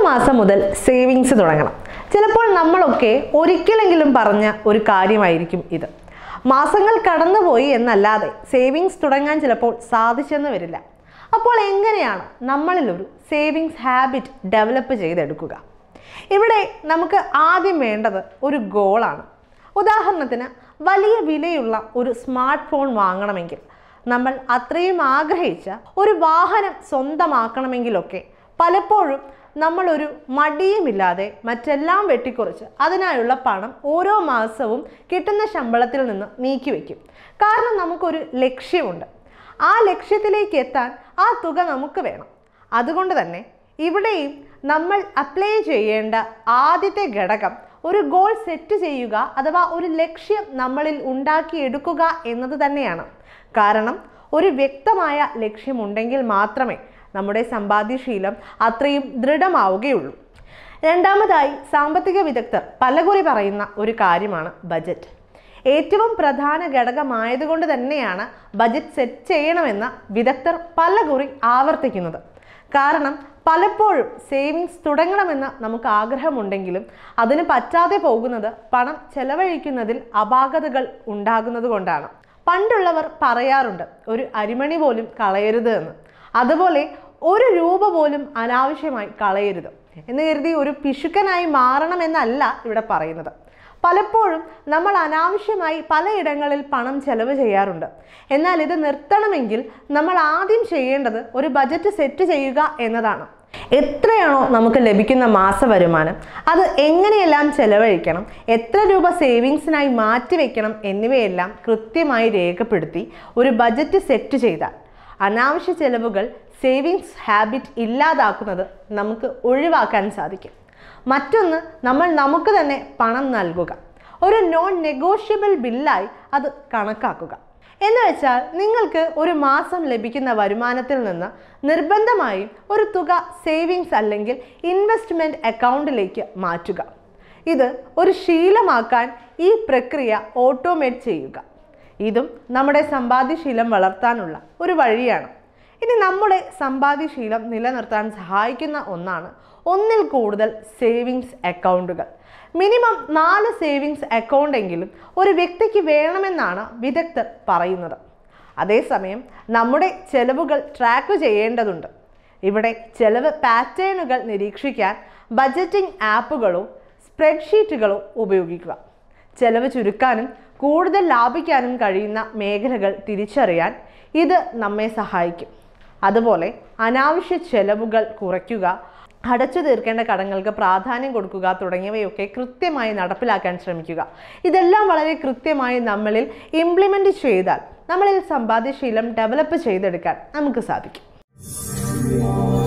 മാസം മുതൽ സേവിങ്സ് തുടങ്ങണം ചിലപ്പോൾ നമ്മളൊക്കെ ഒരിക്കലെങ്കിലും പറഞ്ഞ ഒരു കാര്യമായിരിക്കും ഇത് മാസങ്ങൾ കടന്നുപോയി എന്നല്ലാതെ സേവിങ്സ് തുടങ്ങാൻ ചിലപ്പോൾ സാധിച്ചെന്ന് വരില്ല അപ്പോൾ എങ്ങനെയാണ് നമ്മളിലൊരു സേവിങ്സ് ഹാബിറ്റ് ഡെവലപ്പ് ചെയ്തെടുക്കുക ഇവിടെ നമുക്ക് ആദ്യം വേണ്ടത് ഒരു ഗോളാണ് ഉദാഹരണത്തിന് വലിയ വിലയുള്ള ഒരു സ്മാർട്ട് ഫോൺ വാങ്ങണമെങ്കിൽ നമ്മൾ അത്രയും ആഗ്രഹിച്ച ഒരു വാഹനം സ്വന്തമാക്കണമെങ്കിലൊക്കെ പലപ്പോഴും നമ്മളൊരു മടിയുമില്ലാതെ മറ്റെല്ലാം വെട്ടിക്കുറച്ച് അതിനായുള്ള പണം ഓരോ മാസവും കിട്ടുന്ന ശമ്പളത്തിൽ നിന്ന് നീക്കിവെക്കും കാരണം നമുക്കൊരു ലക്ഷ്യമുണ്ട് ആ ലക്ഷ്യത്തിലേക്ക് എത്താൻ ആ തുക നമുക്ക് വേണം അതുകൊണ്ട് തന്നെ ഇവിടെയും നമ്മൾ അപ്ലൈ ചെയ്യേണ്ട ആദ്യത്തെ ഘടകം ഒരു ഗോൾ സെറ്റ് ചെയ്യുക അഥവാ ഒരു ലക്ഷ്യം നമ്മളിൽ ഉണ്ടാക്കിയെടുക്കുക എന്നത് തന്നെയാണ് കാരണം ഒരു വ്യക്തമായ ലക്ഷ്യമുണ്ടെങ്കിൽ മാത്രമേ നമ്മുടെ സമ്പാദ്യശീലം അത്രയും ദൃഢമാവുകയുള്ളൂ രണ്ടാമതായി സാമ്പത്തിക വിദഗ്ധർ പലകുറി പറയുന്ന ഒരു കാര്യമാണ് ബജറ്റ് ഏറ്റവും പ്രധാന ഘടകമായതുകൊണ്ട് തന്നെയാണ് ബജറ്റ് സെറ്റ് ചെയ്യണമെന്ന വിദഗ്ധർ പലകുറി ആവർത്തിക്കുന്നത് കാരണം പലപ്പോഴും സേവിങ്സ് തുടങ്ങണമെന്ന് നമുക്ക് ആഗ്രഹമുണ്ടെങ്കിലും അതിന് പറ്റാതെ പോകുന്നത് പണം ചെലവഴിക്കുന്നതിൽ അപാകതകൾ ഉണ്ടാകുന്നത് കൊണ്ടാണ് പണ്ടുള്ളവർ പറയാറുണ്ട് ഒരു അരിമണി പോലും കളയരുത് എന്ന് അതുപോലെ ഒരു രൂപ പോലും അനാവശ്യമായി കളയരുത് എന്ന് കരുതി ഒരു പിശുക്കനായി മാറണമെന്നല്ല ഇവിടെ പറയുന്നത് പലപ്പോഴും നമ്മൾ അനാവശ്യമായി പലയിടങ്ങളിൽ പണം ചെലവ് ചെയ്യാറുണ്ട് എന്നാൽ ഇത് നിർത്തണമെങ്കിൽ നമ്മൾ ആദ്യം ചെയ്യേണ്ടത് ഒരു ബജറ്റ് സെറ്റ് ചെയ്യുക എന്നതാണ് എത്രയാണോ നമുക്ക് ലഭിക്കുന്ന മാസ വരുമാനം അത് എങ്ങനെയെല്ലാം ചെലവഴിക്കണം എത്ര രൂപ സേവിങ്സിനായി മാറ്റിവെക്കണം എന്നിവയെല്ലാം കൃത്യമായി രേഖപ്പെടുത്തി ഒരു ബജറ്റ് സെറ്റ് ചെയ്താൽ അനാവശ്യ ചെലവുകൾ സേവിങ്സ് ഹാബിറ്റ് ഇല്ലാതാക്കുന്നത് നമുക്ക് ഒഴിവാക്കാൻ സാധിക്കും മറ്റൊന്ന് നമ്മൾ നമുക്ക് തന്നെ പണം നൽകുക ഒരു നോൺ നെഗോഷ്യബിൾ ബില്ലായി അത് കണക്കാക്കുക എന്ന് വെച്ചാൽ നിങ്ങൾക്ക് ഒരു മാസം ലഭിക്കുന്ന വരുമാനത്തിൽ നിന്ന് നിർബന്ധമായും ഒരു തുക സേവിങ്സ് അല്ലെങ്കിൽ ഇൻവെസ്റ്റ്മെൻറ്റ് അക്കൗണ്ടിലേക്ക് മാറ്റുക ഇത് ഒരു ശീലമാക്കാൻ ഈ പ്രക്രിയ ഓട്ടോമേറ്റ് ചെയ്യുക ഇതും നമ്മുടെ സമ്പാദ്യശീലം വളർത്താനുള്ള ഒരു വഴിയാണ് ഇനി നമ്മുടെ സമ്പാദ്യശീലം നിലനിർത്താൻ സഹായിക്കുന്ന ഒന്നാണ് ഒന്നിൽ കൂടുതൽ സേവിങ്സ് അക്കൗണ്ടുകൾ മിനിമം നാല് സേവിങ്സ് അക്കൗണ്ട് എങ്കിലും ഒരു വ്യക്തിക്ക് വേണമെന്നാണ് വിദഗ്ധർ പറയുന്നത് അതേസമയം നമ്മുടെ ചെലവുകൾ ട്രാക്ക് ചെയ്യേണ്ടതുണ്ട് ഇവിടെ ചെലവ് പാറ്റേണുകൾ നിരീക്ഷിക്കാൻ ബജറ്റിംഗ് ആപ്പുകളോ സ്പ്രെഡ്ഷീറ്റുകളോ ഉപയോഗിക്കുക ചെലവ് ചുരുക്കാനും കൂടുതൽ ലാഭിക്കാനും കഴിയുന്ന മേഖലകൾ തിരിച്ചറിയാൻ ഇത് നമ്മെ സഹായിക്കും അതുപോലെ അനാവശ്യ ചെലവുകൾ കുറയ്ക്കുക അടച്ചു തീർക്കേണ്ട കടങ്ങൾക്ക് പ്രാധാന്യം കൊടുക്കുക തുടങ്ങിയവയൊക്കെ കൃത്യമായി നടപ്പിലാക്കാൻ ശ്രമിക്കുക ഇതെല്ലാം വളരെ കൃത്യമായി നമ്മളിൽ ഇംപ്ലിമെൻ്റ് ചെയ്താൽ നമ്മളിൽ സമ്പാദ്യശീലം ഡെവലപ്പ് ചെയ്തെടുക്കാൻ നമുക്ക് സാധിക്കും